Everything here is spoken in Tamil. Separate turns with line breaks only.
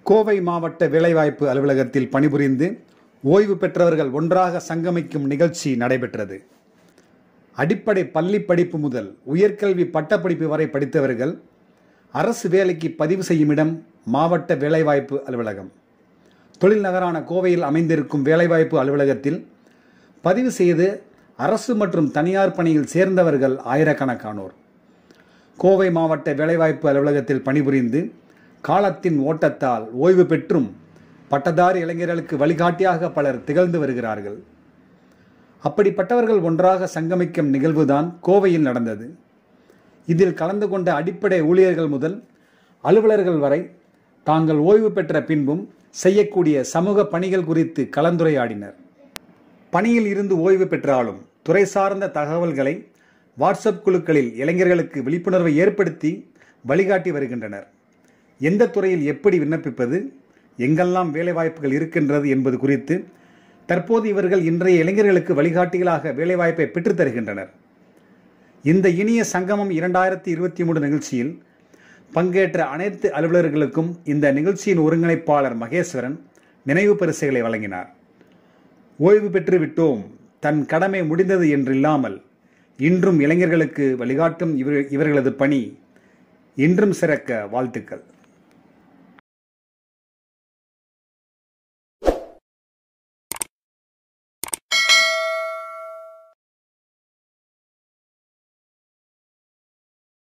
கோவை மாவட்ட வேலைவாய்ப்பு அலுவலகத்தில் பணிபுரிந்து ஓய்வு பெற்றவர்கள் ஒன்றாக சங்கமிக்கும் நிகழ்ச்சி நடைபெற்றது அடிப்படை பள்ளி படிப்பு முதல் உயர்கல்வி பட்டப்படிப்பு வரை படித்தவர்கள் அரசு வேலைக்கு பதிவு செய்யும் இடம் மாவட்ட வேலைவாய்ப்பு அலுவலகம் தொழில் நகரான கோவையில் அமைந்திருக்கும் வேலைவாய்ப்பு அலுவலகத்தில் பதிவு செய்து அரசு மற்றும் தனியார் பணியில் சேர்ந்தவர்கள் ஆயிரக்கணக்கானோர் கோவை மாவட்ட வேலைவாய்ப்பு அலுவலகத்தில் பணிபுரிந்து காலத்தின் ஓட்டத்தால் ஓய்வு பெற்றும் பட்டதாரி இளைஞர்களுக்கு வழிகாட்டியாக பலர் திகழ்ந்து வருகிறார்கள் அப்படிப்பட்டவர்கள் ஒன்றாக சங்கமிக்கும் நிகழ்வுதான் கோவையில் நடந்தது இதில் கலந்து கொண்ட அடிப்படை ஊழியர்கள் முதல் அலுவலர்கள் வரை தாங்கள் ஓய்வு பெற்ற பின்பும் செய்யக்கூடிய சமூக பணிகள் குறித்து கலந்துரையாடினர் பணியில் இருந்து ஓய்வு பெற்றாலும் துறை சார்ந்த தகவல்களை வாட்ஸ்அப் குழுக்களில் இளைஞர்களுக்கு விழிப்புணர்வை ஏற்படுத்தி வழிகாட்டி வருகின்றனர் எந்த துறையில் எப்படி விண்ணப்பிப்பது எங்கெல்லாம் வேலைவாய்ப்புகள் இருக்கின்றது என்பது குறித்து தற்போது இவர்கள் இன்றைய இளைஞர்களுக்கு வழிகாட்டிகளாக வேலைவாய்ப்பை பெற்றுத் தருகின்றனர் இந்த இனிய சங்கமம் இரண்டாயிரத்தி இருபத்தி மூணு நிகழ்ச்சியில் பங்கேற்ற அனைத்து அலுவலர்களுக்கும் இந்த நிகழ்ச்சியின் ஒருங்கிணைப்பாளர் மகேஸ்வரன் நினைவு பரிசுகளை வழங்கினார் ஓய்வு பெற்று விட்டோம் தன் கடமை முடிந்தது என்றில்லாமல் இன்றும் இளைஞர்களுக்கு வழிகாட்டும் இவர் இவர்களது பணி இன்றும் சிறக்க வாழ்த்துக்கள்